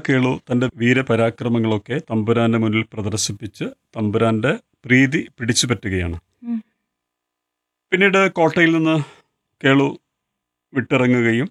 കേളു തൻ്റെ വീരപരാക്രമങ്ങളൊക്കെ തമ്പുരാന്റെ മുന്നിൽ പ്രദർശിപ്പിച്ച് തമ്പുരാന്റെ പ്രീതി പിടിച്ചുപറ്റുകയാണ് ഉം. പിന്നീട് കോട്ടയിൽ നിന്ന് കേളു വിട്ടിറങ്ങുകയും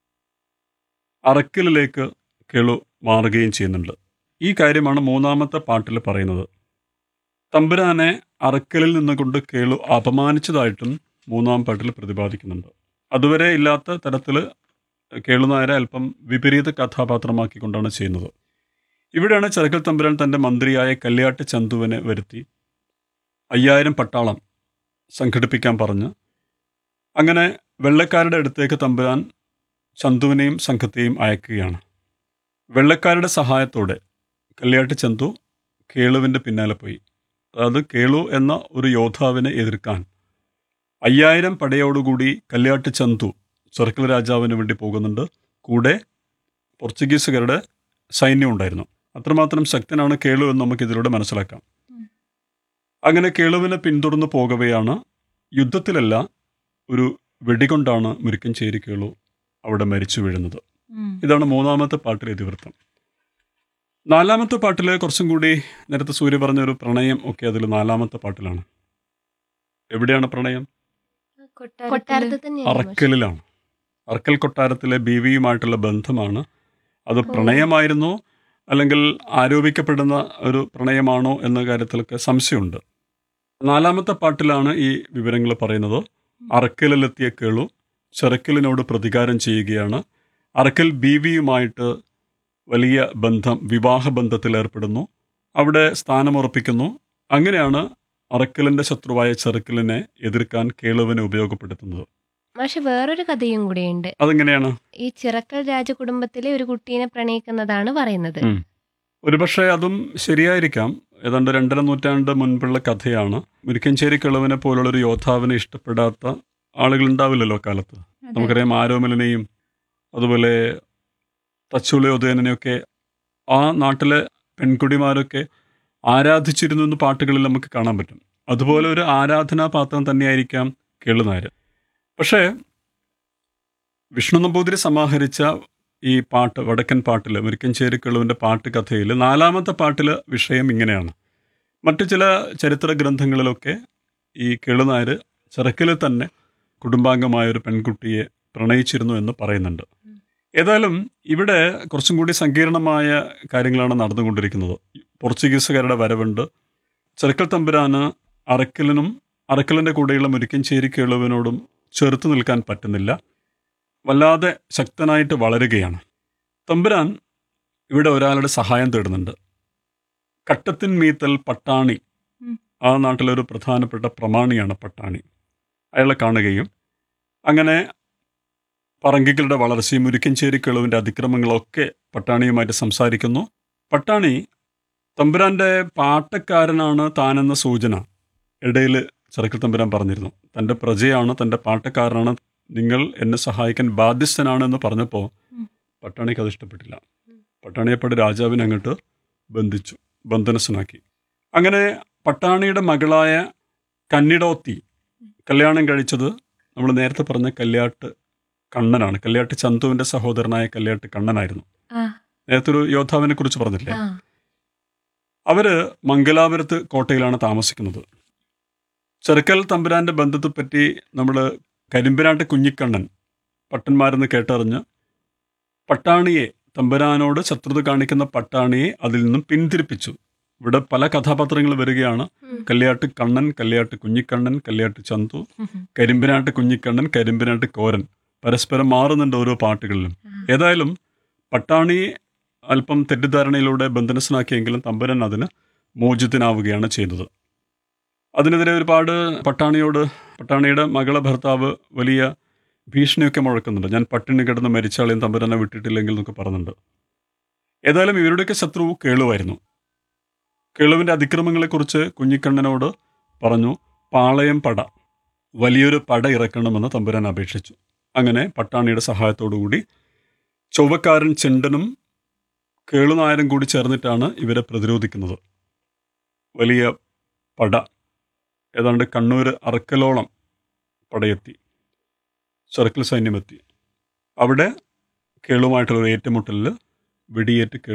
അറക്കലിലേക്ക് കേളു മാറുകയും ചെയ്യുന്നുണ്ട് ഈ കാര്യമാണ് മൂന്നാമത്തെ പാട്ടിൽ പറയുന്നത് തമ്പുരാനെ അറക്കലിൽ നിന്നുകൊണ്ട് കേളു അപമാനിച്ചതായിട്ടും മൂന്നാം പാട്ടിൽ പ്രതിപാദിക്കുന്നുണ്ട് അതുവരെ ഇല്ലാത്ത തരത്തിൽ കേളുനായരെ അല്പം വിപരീത കഥാപാത്രമാക്കിക്കൊണ്ടാണ് ചെയ്യുന്നത് ഇവിടെയാണ് ചെറുക്കൽ തമ്പുരാൻ തൻ്റെ മന്ത്രിയായ കല്യാട്ട് ചന്തുവിനെ വരുത്തി അയ്യായിരം പട്ടാളം സംഘടിപ്പിക്കാൻ പറഞ്ഞ് അങ്ങനെ വെള്ളക്കാരുടെ അടുത്തേക്ക് തമ്പുരാൻ ചന്തുവിനെയും സംഘത്തെയും അയക്കുകയാണ് വെള്ളക്കാരുടെ സഹായത്തോടെ കല്യാട്ട് ചന്തു കേളുവിൻ്റെ പിന്നാലെ പോയി അതായത് കേളു എന്ന ഒരു യോദ്ധാവിനെ എതിർക്കാൻ അയ്യായിരം പടയോടുകൂടി കല്യാട്ട് ചന്തു ചെറുക്കൽ രാജാവിന് വേണ്ടി പോകുന്നുണ്ട് കൂടെ പോർച്ചുഗീസുകാരുടെ സൈന്യം ഉണ്ടായിരുന്നു അത്രമാത്രം ശക്തനാണ് കേളു എന്ന് നമുക്ക് ഇതിലൂടെ മനസ്സിലാക്കാം അങ്ങനെ കേളുവിനെ പിന്തുടർന്ന് പോകവെയാണ് യുദ്ധത്തിലല്ല ഒരു വെടികൊണ്ടാണ് മുരുക്കഞ്ചേരി കേളു അവിടെ മരിച്ചു വീഴുന്നത് ഉം. ഇതാണ് മൂന്നാമത്തെ പാട്ടിലെ ഇതിവൃത്തം നാലാമത്തെ പാട്ടിൽ കുറച്ചും കൂടി നേരത്തെ സൂര്യ പറഞ്ഞ ഒരു പ്രണയം ഒക്കെ അതിൽ നാലാമത്തെ പാട്ടിലാണ് എവിടെയാണ് പ്രണയം കൊട്ടാരത്തിൽ തന്നെയാണ് അറക്കലിലാണ് അറക്കൽ കൊട്ടാരത്തിലെ ബീവിയുമായിട്ടുള്ള ബന്ധമാണ് അത് പ്രണയമായിരുന്നോ അല്ലെങ്കിൽ ആരോപിക്കപ്പെടുന്ന ഒരു പ്രണയമാണോ എന്ന കാര്യത്തിലൊക്കെ സംശയമുണ്ട് നാലാമത്തെ പാട്ടിലാണ് ഈ വിവരങ്ങൾ പറയുന്നത് അറക്കലിലെത്തിയ കേളു ചെറുക്കലിനോട് പ്രതികാരം ചെയ്യുകയാണ് അറക്കൽ ബീവിയുമായിട്ട് വലിയ ബന്ധം വിവാഹ ബന്ധത്തിൽ ഏർപ്പെടുന്നു അവിടെ സ്ഥാനമുറപ്പിക്കുന്നു അങ്ങനെയാണ് അറക്കലിന്റെ ശത്രുവായ ചെറുക്കലിനെ എതിർക്കാൻ കേളുവിനെ ഉപയോഗപ്പെടുത്തുന്നത് പക്ഷെ വേറൊരു കഥയും കൂടെയുണ്ട് അതെങ്ങനെയാണ് ഈ ചിറക്കൽ രാജകുടുംബത്തിലെ ഒരു കുട്ടീനെ പ്രണയിക്കുന്നതാണ് പറയുന്നത് ഉം. ഒരുപക്ഷെ അതും ശരിയായിരിക്കാം ഏതാണ്ട് രണ്ടര നൂറ്റാണ്ട് മുൻപുള്ള കഥയാണ് മുരിക്കഞ്ചേരി കിളവിനെ പോലുള്ള ഒരു യോദ്ധാവിനെ ഇഷ്ടപ്പെടാത്ത ആളുകൾ ഉണ്ടാവില്ലല്ലോ കാലത്ത് നമുക്കറിയാം ആരോമലിനെയും അതുപോലെ തച്ചുളി ഉദയനെയൊക്കെ ആ നാട്ടിലെ പെൺകുടിമാരൊക്കെ ആരാധിച്ചിരുന്നു എന്ന് പാട്ടുകളിൽ നമുക്ക് കാണാൻ പറ്റും അതുപോലെ ഒരു ആരാധനാപാത്രം തന്നെയായിരിക്കാം കേളുനായർ പക്ഷേ വിഷ്ണു നമ്പൂതിരി സമാഹരിച്ച ഈ പാട്ട് വടക്കൻ പാട്ടിൽ മുരിക്കഞ്ചേരി കിളുവിൻ്റെ പാട്ട് കഥയിൽ നാലാമത്തെ പാട്ടിൽ വിഷയം ഇങ്ങനെയാണ് മറ്റു ചില ചരിത്ര ഗ്രന്ഥങ്ങളിലൊക്കെ ഈ കിളുനായർ ചെറുക്കിൽ തന്നെ കുടുംബാംഗമായ ഒരു പെൺകുട്ടിയെ പ്രണയിച്ചിരുന്നു എന്ന് പറയുന്നുണ്ട് ഏതായാലും ഇവിടെ കുറച്ചും കൂടി സങ്കീർണമായ കാര്യങ്ങളാണ് നടന്നുകൊണ്ടിരിക്കുന്നത് പോർച്ചുഗീസുകാരുടെ വരവുണ്ട് ചെറുക്കൽ തമ്പുരാന് അറക്കലിനും അറക്കലിൻ്റെ കൂടെയുള്ള മുരിക്കഞ്ചേരി കിളുവിനോടും ചെറുത്തു നിൽക്കാൻ പറ്റുന്നില്ല വല്ലാതെ ശക്തനായിട്ട് വളരുകയാണ് തമ്പുരാൻ ഇവിടെ ഒരാളുടെ സഹായം തേടുന്നുണ്ട് കട്ടത്തിൻ മീത്തൽ പട്ടാണി ഉം. ആ നാട്ടിലൊരു പ്രധാനപ്പെട്ട പ്രമാണിയാണ് പട്ടാണി അയാളെ കാണുകയും അങ്ങനെ പറങ്കികളുടെ വളർച്ചയും മുരിക്കഞ്ചേരി കിളവിൻ്റെ അതിക്രമങ്ങളൊക്കെ പട്ടാണിയുമായിട്ട് സംസാരിക്കുന്നു പട്ടാണി തമ്പുരാൻ്റെ പാട്ടക്കാരനാണ് താനെന്ന സൂചന ഇടയിൽ ചെറുക്കൽ തമ്പുരാൻ പറഞ്ഞിരുന്നു തൻ്റെ പ്രജയാണ് തൻ്റെ പാട്ടക്കാരനാണ് നിങ്ങൾ എന്നെ സഹായിക്കാൻ ബാധ്യസ്ഥനാണെന്ന് പറഞ്ഞപ്പോൾ ഉം. പട്ടാണിക്ക് അത് ഇഷ്ടപ്പെട്ടില്ല പട്ടാണിയെപ്പാട് രാജാവിനെ അങ്ങോട്ട് ബന്ധിച്ചു ബന്ധനസ്ഥനാക്കി അങ്ങനെ പട്ടാണിയുടെ മകളായ കന്നിടോത്തി കല്യാണം കഴിച്ചത് നമ്മൾ നേരത്തെ പറഞ്ഞ കല്യാട്ട് കണ്ണനാണ് കല്യാട്ട് ചന്തുവിൻ്റെ സഹോദരനായ കല്യാട്ട് കണ്ണനായിരുന്നു ആ നേരത്തെ ഒരു യോദ്ധാവിനെ കുറിച്ച് പറഞ്ഞില്ലേ ആ അവര് മംഗലാപുരത്ത് കോട്ടയിലാണ് താമസിക്കുന്നത് ചെറുക്കൽ തമ്പുരാന്റെ ബന്ധത്തെപ്പറ്റി നമ്മൾ കരിമ്പിനാട്ട് കുഞ്ഞിക്കണ്ണൻ പട്ടന്മാരെന്ന് കേട്ടറിഞ്ഞ് പട്ടാണിയെ തമ്പുരാനോട് ശത്രുത കാണിക്കുന്ന പട്ടാണിയെ അതിൽ നിന്നും പിന്തിരിപ്പിച്ചു ഇവിടെ പല കഥാപാത്രങ്ങൾ വരികയാണ് ഉം. കല്യാട്ട് കണ്ണൻ കല്യാട്ട് കുഞ്ഞിക്കണ്ണൻ കല്യാട്ട് ചന്തു കരിമ്പിനാട്ട് കുഞ്ഞിക്കണ്ണൻ കരിമ്പിനാട്ട് കോരൻ പരസ്പരം മാറുന്നുണ്ട് ഓരോ പാട്ടുകളിലും ഏതായാലും പട്ടാണിയെ അല്പം തെറ്റിദ്ധാരണയിലൂടെ ബന്ധനസ്ഥനാക്കിയെങ്കിലും തമ്പുരൻ അതിന് മോചിതനാവുകയാണ് ചെയ്തത് അതിനെതിരെ ഒരുപാട് പട്ടാണിയോട് പട്ടാണിയുടെ മകളെ ഭർത്താവ് വലിയ ഭീഷണിയൊക്കെ മുഴക്കുന്നുണ്ട് ഞാൻ പട്ടിണി കിടന്ന് മരിച്ചാളെയും തമ്പുരനെ വിട്ടിട്ടില്ലെങ്കിൽ എന്നൊക്കെ പറയുന്നുണ്ട് ഏതായാലും ഇവരുടെയൊക്കെ ശത്രു കേളുവായിരുന്നു കേളുവിൻ്റെ അതിക്രമങ്ങളെക്കുറിച്ച് കുഞ്ഞിക്കണ്ണനോട് പറഞ്ഞു പാളയം പട വലിയൊരു പട ഇറക്കണമെന്ന് തമ്പുരാൻ അപേക്ഷിച്ചു അങ്ങനെ പട്ടാണിയുടെ സഹായത്തോടുകൂടി ചൊവ്വക്കാരൻ ചെണ്ടനും കേളുനായരും കൂടി ചേർന്നിട്ടാണ് ഇവരെ പ്രതിരോധിക്കുന്നത് വലിയ പട ഏതാണ്ട് കണ്ണൂർ അറക്കലോളം പടയെത്തി സർക്കിൾ സൈന്യമെത്തി അവിടെ കേളുമായിട്ടുള്ള ഒരു ഏറ്റുമുട്ടലിൽ വെടിയേറ്റ് കേളു